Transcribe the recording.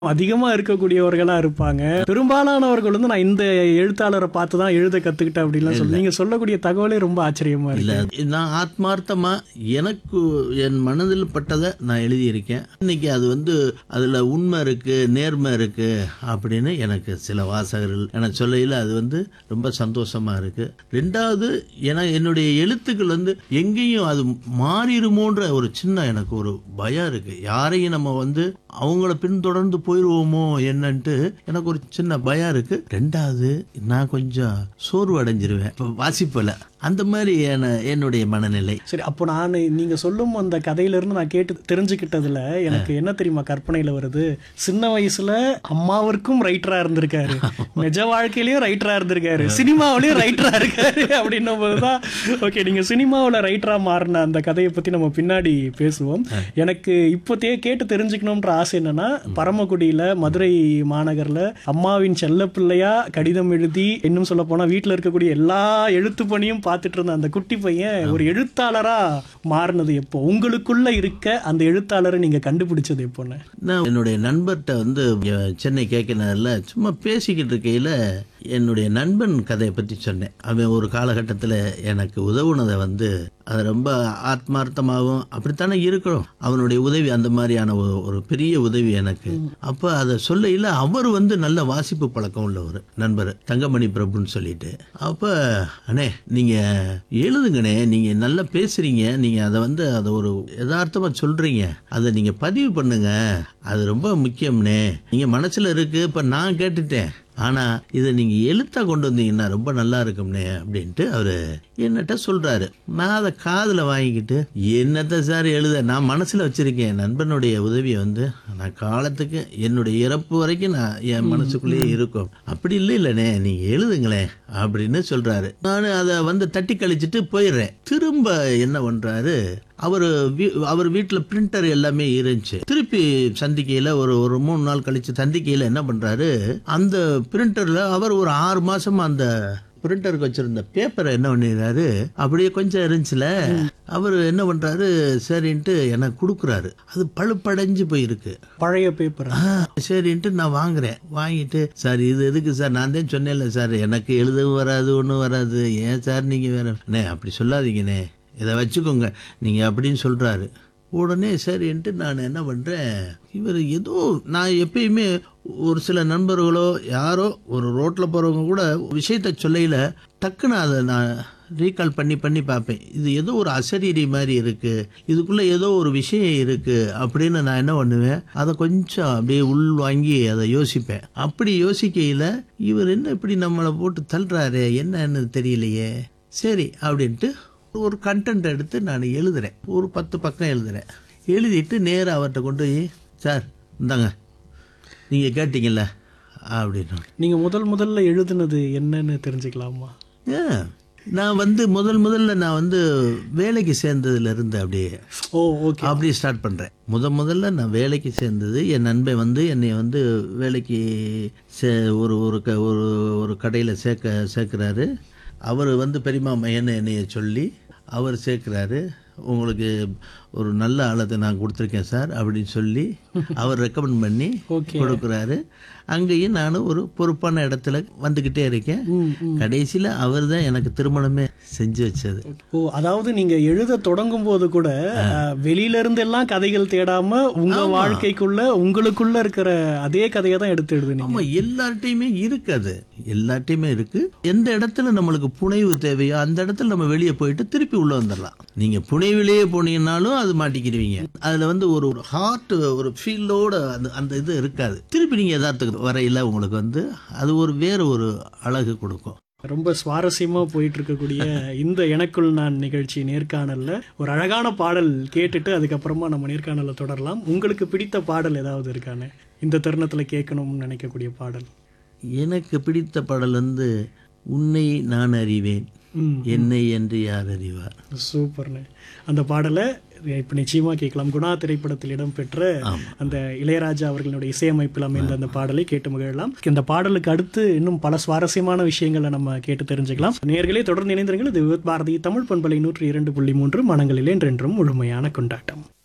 அதிகமா இருக்கக்கூடியவர்களா இருப்பாங்க பெரும்பாலானவர்கள் வந்து நான் இந்த எழுத்தாளரை பார்த்து தான் எழுத கத்துக்கிட்டேன் அப்படின்லாம் சொல்லி நீங்க சொல்லக்கூடிய தகவலே ரொம்ப ஆச்சரியமா இல்ல இருக்கு நான் ஆத்மார்த்தமா எனக்கு என் மனதில் பட்டதை நான் எழுதியிருக்கேன் இன்னைக்கு அது வந்து அதுல உண்மை இருக்கு நேர்மை இருக்கு அப்படின்னு எனக்கு சில வாசகர்கள் எனக்கு சொல்லையில் அது வந்து ரொம்ப சந்தோஷமா இருக்கு ரெண்டாவது ஏன்னா என்னுடைய எழுத்துக்கள் வந்து எங்கேயும் அது மாறிடுமோன்ற ஒரு சின்ன எனக்கு ஒரு பயம் இருக்கு யாரையும் நம்ம வந்து அவங்கள பின்தொடர்ந்து போயிடுவோமோ என்னன்ட்டு எனக்கு ஒரு சின்ன பயம் இருக்கு ரெண்டாவது நான் கொஞ்சம் சோர்வு அடைஞ்சிருவேன் இப்போ வாசிப்பில் அந்த மாதிரி என- என்னுடைய மனநிலை சரி அப்போ நான் நீங்க சொல்லும் அந்த கதையில இருந்து நான் கேட்டு தெரிஞ்சுக்கிட்டதுல எனக்கு என்ன தெரியுமா கற்பனையில வருது சின்ன வயசுல அம்மாவிற்கும் ரைட்டரா இருந்திருக்காரு நிஜ வாழ்க்கையிலயும் ரைட்டரா இருந்திருக்காரு சினிமாவிலயும் ரைட்டரா இருக்காரு அப்படின்னும் போதுதான் ஓகே நீங்க சினிமாவுல ரைட்டரா மாறின அந்த கதையை பத்தி நம்ம பின்னாடி பேசுவோம் எனக்கு இப்போத்தையே கேட்டு தெரிஞ்சுக்கணும்ன்ற ஆசை என்னன்னா பரமக்குடியில மதுரை மாநகர்ல அம்மாவின் செல்ல பிள்ளையா கடிதம் எழுதி இன்னும் சொல்ல போனா வீட்டுல இருக்கக்கூடிய எல்லா எழுத்து பணியும் பார்த்துட்டு இருந்த அந்த குட்டி பையன் ஒரு எழுத்தாளரா மாறினது எப்போ உங்களுக்குள்ள இருக்க அந்த எழுத்தாளரை நீங்க கண்டுபிடிச்சது எப்போன்னு நான் என்னுடைய நண்பர்கிட்ட வந்து இங்க சென்னை கேட்கினதில் சும்மா பேசிக்கிட்டு இருக்கையில் என்னுடைய நண்பன் கதையை பற்றி சொன்னேன் அவன் ஒரு காலகட்டத்தில் எனக்கு உதவுனதை வந்து அது ரொம்ப ஆத்மார்த்தமாகவும் அப்படித்தானே இருக்கணும் அவனுடைய உதவி அந்த மாதிரியான ஒரு- ஒரு பெரிய உதவி எனக்கு அப்போ அதை சொல்லையில் அவர் வந்து நல்ல வாசிப்பு பழக்கம் உள்ளவர் நண்பர் தங்கமணி பிரபுன்னு சொல்லிட்டு அப்போ அண்ணே நீங்கள் எழுதுங்கண்ணே நீங்கள் நல்லா பேசுகிறீங்க நீங்கள் அதை வந்து அதை ஒரு யதார்த்தமாக சொல்கிறீங்க அதை நீங்கள் பதிவு பண்ணுங்க அது ரொம்ப முக்கியம்னே நீங்கள் மனசில் இருக்குது இப்போ நான் கேட்டுட்டேன் ஆனால் இதை நீங்கள் எழுத்தாக கொண்டு வந்தீங்கன்னா ரொம்ப நல்லா இருக்கும்னே அப்படின்ட்டு அவர் என்னட்ட சொல்கிறாரு நான் அதை காதில் வாங்கிக்கிட்டு என்னத்தை சார் எழுத நான் மனசில் வச்சுருக்கேன் என் நண்பனுடைய உதவியை வந்து நான் காலத்துக்கு என்னுடைய இறப்பு வரைக்கும் நான் என் மனசுக்குள்ளேயே இருக்கும் அப்படி இல்லை இல்லைண்ணே நீங்கள் எழுதுங்களேன் அப்படின்னு சொல்கிறாரு நான் அதை வந்து தட்டி கழிச்சிட்டு போயிடுறேன் திரும்ப என்ன பண்ணுறாரு அவர் அவர் வீட்டில் பிரிண்டர் எல்லாமே இருந்துச்சு திருப்பி சந்திக்கையில் ஒரு ஒரு மூணு நாள் கழிச்சு சந்திக்கையில் என்ன பண்ணுறாரு அந்த பிரிண்டரில் அவர் ஒரு ஆறு மாசமா அந்த பிரிண்டருக்கு வச்சிருந்த பேப்பரை என்ன பண்ணிடுறாரு அப்படியே கொஞ்சம் இருந்துச்சுல அவர் என்ன பண்றாரு சரின்ட்டு எனக்கு கொடுக்குறாரு அது பழுப்படைஞ்சு போயிருக்கு பழைய பேப்பர் ஆ, சரின்ட்டு நான் வாங்குறேன் வாங்கிட்டு சார் இது எதுக்கு சார் நான் தான் சொன்னேன்ல சார் எனக்கு எழுதவும் வராது ஒன்றும் வராது ஏன் சார் நீங்கள் வேற அண்ணே அப்படி சொல்லாதீங்கண்ணே இதை வச்சுக்கோங்க நீங்கள் அப்படின்னு சொல்கிறாரு உடனே சரின்ட்டு நான் என்ன பண்ணுறேன் இவர் ஏதோ நான் எப்பயுமே ஒரு சில நண்பர்களோ யாரோ ஒரு ரோட்டில் போகிறவங்க கூட விஷயத்த சொல்லையில் டக்குன்னு அதை நான் ரீகால் பண்ணி பண்ணி பார்ப்பேன் இது ஏதோ ஒரு அசரீரி மாதிரி இருக்கு இதுக்குள்ள ஏதோ ஒரு விஷயம் இருக்கு அப்படின்னு நான் என்ன பண்ணுவேன் அதை கொஞ்சம் அப்படியே உள் வாங்கி அதை யோசிப்பேன் அப்படி யோசிக்கையில் இவர் என்ன இப்படி நம்மளை போட்டு தள்ளுறாரு என்னன்னு தெரியலையே சரி அப்படின்ட்டு ஒரு கண்டென்ட் எடுத்து நான் எழுதுறேன் ஒரு பத்து பக்கம் எழுதுறேன் எழுதிட்டு நேராக அவர்கிட்ட கொண்டு போய் சார் இந்தாங்க நீங்கள் கேட்டீங்கல்ல அப்படின்னு நீங்க முதல் முதல்ல எழுதுனது என்னன்னு தெரிஞ்சுக்கலாமா ஏன் நான் வந்து முதல் முதல்ல நான் வந்து வேலைக்கு சேர்ந்ததுல இருந்து அப்படியே ஓ ஓகே அப்படியே ஸ்டார்ட் பண்ணுறேன் முத முதல்ல நான் வேலைக்கு சேர்ந்தது என் நண்பன் வந்து என்னை வந்து வேலைக்கு சே ஒரு ஒரு க ஒரு ஒரு கடையில் சேர்க்க சேர்க்குறாரு அவர் வந்து பெரியமா மையன்னு என்னைய சொல்லி அவர் சேர்க்குறாரு உங்களுக்கு ஒரு நல்ல ஆளத்தை நான் கொடுத்துருக்கேன் சார் அப்படின்னு சொல்லி அவர் ரெக்கமெண்ட் பண்ணி Okay. கொடுக்குறாரு அங்கேயும் நானும் ஒரு பொறுப்பான இடத்துல வந்துக்கிட்டே இருக்கேன் ம், ம். கடைசியில் அவர் தான் எனக்கு திருமணமே செஞ்சு வச்சது ஓ அதாவது நீங்க எழுத தொடங்கும் போது கூட அஹ், வெளியில இருந்து எல்லாம் கதைகள் தேடாம உங்க வாழ்க்கைக்குள்ள உங்களுக்குள்ள இருக்கிற அதே கதையை தான் எடுத்து எழுதுனீங்க ஆமா எல்லார்ட்டையுமே இருக்கு அது எல்லார்ட்டையுமே இருக்கு எந்த இடத்துல நம்மளுக்கு புனைவு தேவையோ அந்த இடத்துல நம்ம வெளியே போயிட்டு திருப்பி உள்ள வந்துடலாம் நீங்க புனைவிலேயே போனீங்கன்னாலும் அது மாட்டிக்கிடுவீங்க அதுல வந்து ஒரு ஒரு ஹார்ட் ஒரு ஃபீலோட அந்த அந்த இது இருக்காது திருப்பி நீங்க யதார்த்தத்துக்கு வரையில உங்களுக்கு வந்து அது ஒரு வேற ஒரு அழகு கொடுக்கும் ரொம்ப சுவாரஸ்யமா போயிட்டு இருக்கக்கூடிய இந்த எனக்குள் நான் நிகழ்ச்சி நேர்காணல்ல ஒரு அழகான பாடல் கேட்டுட்டு அதுக்கப்புறமா நம்ம நேர்காணலை தொடரலாம் உங்களுக்கு பிடித்த பாடல் ஏதாவது இருக்கானே இந்த தருணத்துல கேட்கணும்னு நினைக்கக்கூடிய பாடல் எனக்கு பிடித்த பாடல் வந்து உன்னை நான் அறிவேன் ம் என்னை என்று யார் அறிவார் சூப்பர்ண்ணே அந்த பாடலை இப்போ நிச்சயமா கேட்கலாம் குணா திரைப்படத்தில் இடம்பெற்ற அந்த இளையராஜா அவர்களுடைய இசையமைப்பில் அமைந்த அந்த பாடலை கேட்டு மகிழலாம் இந்த பாடலுக்கு அடுத்து இன்னும் பல சுவாரஸ்யமான விஷயங்களை நம்ம கேட்டு தெரிஞ்சுக்கலாம் நேர்களே தொடர்ந்து இணைந்திருங்கள் இது விவித் பாரதி தமிழ் பண்பலை நூற்றி இரண்டு புள்ளி மூன்று மனங்களில் என்றென்றும் முழுமையான கொண்டாட்டம்